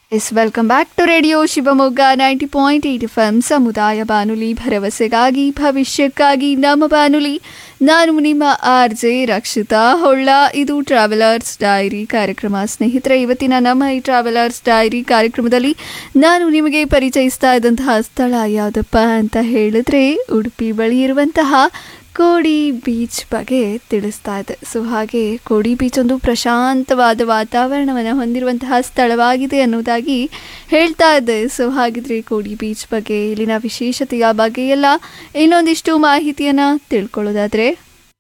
S welcome back to radio Shivamogga ninety point eight F M ಸಮುದಾಯ ಬಾನುಲಿ ಭರವಸೆಗಾಗಿ ಭವಿಷ್ಯಕ್ಕಾಗಿ ನಮ್ಮ ಬಾನುಲಿ ನಾನು ನಿಮ್ಮ ಆರ್ ಜೆ ರಕ್ಷಿತಾ ಹೊಳ್ಳ ಇದು ಟ್ರಾವೆಲರ್ಸ್ ಡೈರಿ ಕಾರ್ಯಕ್ರಮ ಸ್ನೇಹಿತರೆ ಇವತ್ತಿನ ನಮ್ಮ ಈ ಟ್ರಾವೆಲರ್ಸ್ ಡೈರಿ ಕಾರ್ಯಕ್ರಮದಲ್ಲಿ ನಾನು ನಿಮಗೆ ಪರಿಚಯಿಸ್ತಾ ಇದ್ದಂತಹ ಸ್ಥಳ ಯಾವುದಪ್ಪ ಅಂತ ಹೇಳಿದ್ರೆ ಉಡುಪಿ ಬಳಿ ಇರುವಂತಹ ಕೋಡಿ ಬೀಚ್ ಬಗ್ಗೆ ತಿಳಿಸ್ತಾ ಇದೆ ಸೊ ಹಾಗೆ ಕೋಡಿ ಬೀಚ್ ಒಂದು ಪ್ರಶಾಂತವಾದ ವಾತಾವರಣವನ್ನು ಹೊಂದಿರುವಂತಹ ಸ್ಥಳವಾಗಿದೆ ಅನ್ನೋದಾಗಿ ಹೇಳ್ತಾ ಇದೆ ಸೊ ಹಾಗಿದ್ರೆ ಕೋಡಿ ಬೀಚ್ ಬಗ್ಗೆ ಇಲ್ಲಿನ ವಿಶೇಷತೆಯ ಬಗ್ಗೆ ಎಲ್ಲ ಇನ್ನೊಂದಿಷ್ಟು ಮಾಹಿತಿಯನ್ನು ತಿಳ್ಕೊಳ್ಳೋದಾದ್ರೆ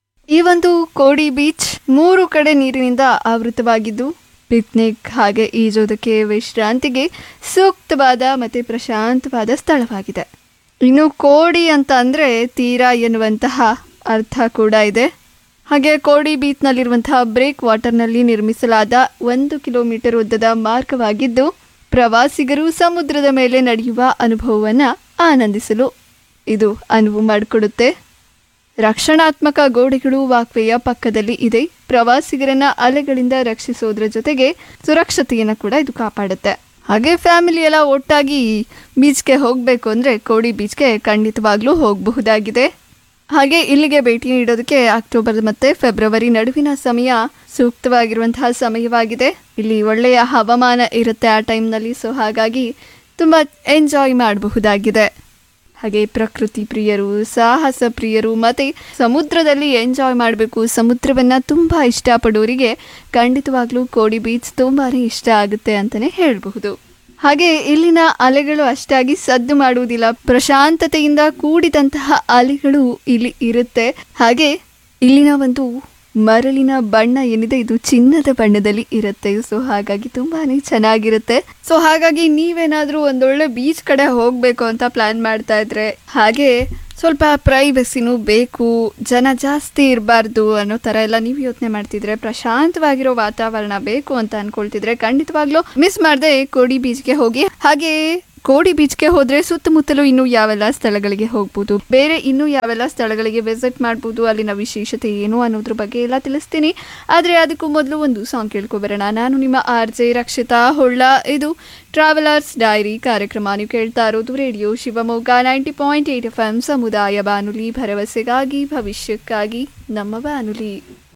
ಈ ಒಂದು ಕೋಡಿ ಬೀಚ್ ಮೂರು ಕಡೆ ನೀರಿನಿಂದ ಆವೃತವಾಗಿದ್ದು ಪಿಕ್ನಿಕ್ ಹಾಗೆ ಈಜೋದಕ್ಕೆ ವಿಶ್ರಾಂತಿಗೆ ಸೂಕ್ತವಾದ ಮತ್ತು ಪ್ರಶಾಂತವಾದ ಸ್ಥಳವಾಗಿದೆ ಇನ್ನು ಕೋಡಿ ಅಂತ ಅಂದರೆ ತೀರಾ ಎನ್ನುವಂತಹ ಅರ್ಥ ಕೂಡ ಇದೆ ಹಾಗೆ ಕೋಡಿ ಬೀಚ್ನಲ್ಲಿರುವಂತಹ ಬ್ರೇಕ್ ವಾಟರ್ನಲ್ಲಿ ನಿರ್ಮಿಸಲಾದ ಒಂದು ಕಿಲೋಮೀಟರ್ ಉದ್ದದ ಮಾರ್ಗವಾಗಿದ್ದು ಪ್ರವಾಸಿಗರು ಸಮುದ್ರದ ಮೇಲೆ ನಡೆಯುವ ಅನುಭವವನ್ನು ಆನಂದಿಸಲು ಇದು ಅನುವು ಮಾಡಿಕೊಡುತ್ತೆ ರಕ್ಷಣಾತ್ಮಕ ಗೋಡೆಗಳು ವಾಕ್ವೆಯ ಪಕ್ಕದಲ್ಲಿ ಇದೆ ಪ್ರವಾಸಿಗರನ್ನ ಅಲೆಗಳಿಂದ ರಕ್ಷಿಸೋದ್ರ ಜೊತೆಗೆ ಸುರಕ್ಷತೆಯನ್ನು ಕೂಡ ಇದು ಕಾಪಾಡುತ್ತೆ ಹಾಗೆ ಫ್ಯಾಮಿಲಿ ಎಲ್ಲ ಒಟ್ಟಾಗಿ ಬೀಚ್ಗೆ ಹೋಗಬೇಕು ಅಂದರೆ ಕೋಡಿ ಬೀಚ್ಗೆ ಖಂಡಿತವಾಗ್ಲೂ ಹೋಗಬಹುದಾಗಿದೆ ಹಾಗೆ ಇಲ್ಲಿಗೆ ಭೇಟಿ ನೀಡೋದಕ್ಕೆ ಅಕ್ಟೋಬರ್ ಮತ್ತು ಫೆಬ್ರವರಿ ನಡುವಿನ ಸಮಯ ಸೂಕ್ತವಾಗಿರುವಂತಹ ಸಮಯವಾಗಿದೆ ಇಲ್ಲಿ ಒಳ್ಳೆಯ ಹವಾಮಾನ ಇರುತ್ತೆ ಆ ಟೈಮ್ನಲ್ಲಿ ಸೊ ಹಾಗಾಗಿ ತುಂಬ ಎಂಜಾಯ್ ಮಾಡಬಹುದಾಗಿದೆ ಹಾಗೆ ಪ್ರಕೃತಿ ಪ್ರಿಯರು ಸಾಹಸ ಪ್ರಿಯರು ಮತ್ತು ಸಮುದ್ರದಲ್ಲಿ ಎಂಜಾಯ್ ಮಾಡಬೇಕು ಸಮುದ್ರವನ್ನು ತುಂಬ ಇಷ್ಟಪಡೋರಿಗೆ ಖಂಡಿತವಾಗ್ಲೂ ಕೋಡಿ ಬೀಚ್ ತುಂಬಾ ಇಷ್ಟ ಆಗುತ್ತೆ ಅಂತಲೇ ಹೇಳಬಹುದು ಹಾಗೆ ಇಲ್ಲಿನ ಅಲೆಗಳು ಅಷ್ಟಾಗಿ ಸದ್ದು ಮಾಡುವುದಿಲ್ಲ ಪ್ರಶಾಂತತೆಯಿಂದ ಕೂಡಿದಂತಹ ಅಲೆಗಳು ಇಲ್ಲಿ ಇರುತ್ತೆ ಹಾಗೆ ಇಲ್ಲಿನ ಒಂದು ಮರಳಿನ ಬಣ್ಣ ಏನಿದೆ ಇದು ಚಿನ್ನದ ಬಣ್ಣದಲ್ಲಿ ಇರುತ್ತೆ ಸೊ ಹಾಗಾಗಿ ತುಂಬಾನೇ ಚೆನ್ನಾಗಿರುತ್ತೆ ಸೊ ಹಾಗಾಗಿ ನೀವೇನಾದ್ರೂ ಒಂದೊಳ್ಳೆ ಬೀಚ್ ಕಡೆ ಹೋಗ್ಬೇಕು ಅಂತ ಪ್ಲಾನ್ ಮಾಡ್ತಾ ಇದ್ರೆ ಹಾಗೆ ಸ್ವಲ್ಪ ಪ್ರೈವಸಿನೂ ಬೇಕು ಜನ ಜಾಸ್ತಿ ಇರಬಾರ್ದು ಅನ್ನೋ ಥರ ಎಲ್ಲ ನೀವು ಯೋಚನೆ ಮಾಡ್ತಿದ್ರೆ ಪ್ರಶಾಂತವಾಗಿರೋ ವಾತಾವರಣ ಬೇಕು ಅಂತ ಅನ್ಕೊಳ್ತಿದ್ರೆ ಖಂಡಿತವಾಗ್ಲೂ ಮಿಸ್ ಮಾಡದೆ ಕೋಡಿ ಬೀಚ್ಗೆ ಹೋಗಿ ಹಾಗೆ ಕೋಡಿ ಬೀಚ್ಗೆ ಹೋದ್ರೆ ಸುತ್ತಮುತ್ತಲು ಇನ್ನು ಯಾವೆಲ್ಲ ಸ್ಥಳಗಳಿಗೆ ಹೋಗ್ಬೋದು ಬೇರೆ ಇನ್ನು ಯಾವೆಲ್ಲ ಸ್ಥಳಗಳಿಗೆ ವಿಸಿಟ್ ಮಾಡ್ಬೋದು ಅಲ್ಲಿನ ವಿಶೇಷತೆ ಏನು ಅನ್ನೋದ್ರ ಬಗ್ಗೆ ಎಲ್ಲ ತಿಳಿಸ್ತೀನಿ ಆದರೆ ಅದಕ್ಕೂ ಮೊದಲು ಒಂದು ಸಾಂಗ್ ಕೇಳ್ಕೊಬರೋಣ ನಾನು ನಿಮ್ಮ ಆರ್ ಜೆ ರಕ್ಷಿತಾ ಹೊಳ್ಳ ಇದು ಟ್ರಾವೆಲರ್ಸ್ ಡೈರಿ ಕಾರ್ಯಕ್ರಮ ನೀವು ಕೇಳ್ತಾ ಇರೋದು radio Shivamogga ninety point eight F M ಸಮುದಾಯ ಬಾನುಲಿ ಭರವಸೆಗಾಗಿ ಭವಿಷ್ಯಕ್ಕಾಗಿ ನಮ್ಮ ಬಾನುಲಿ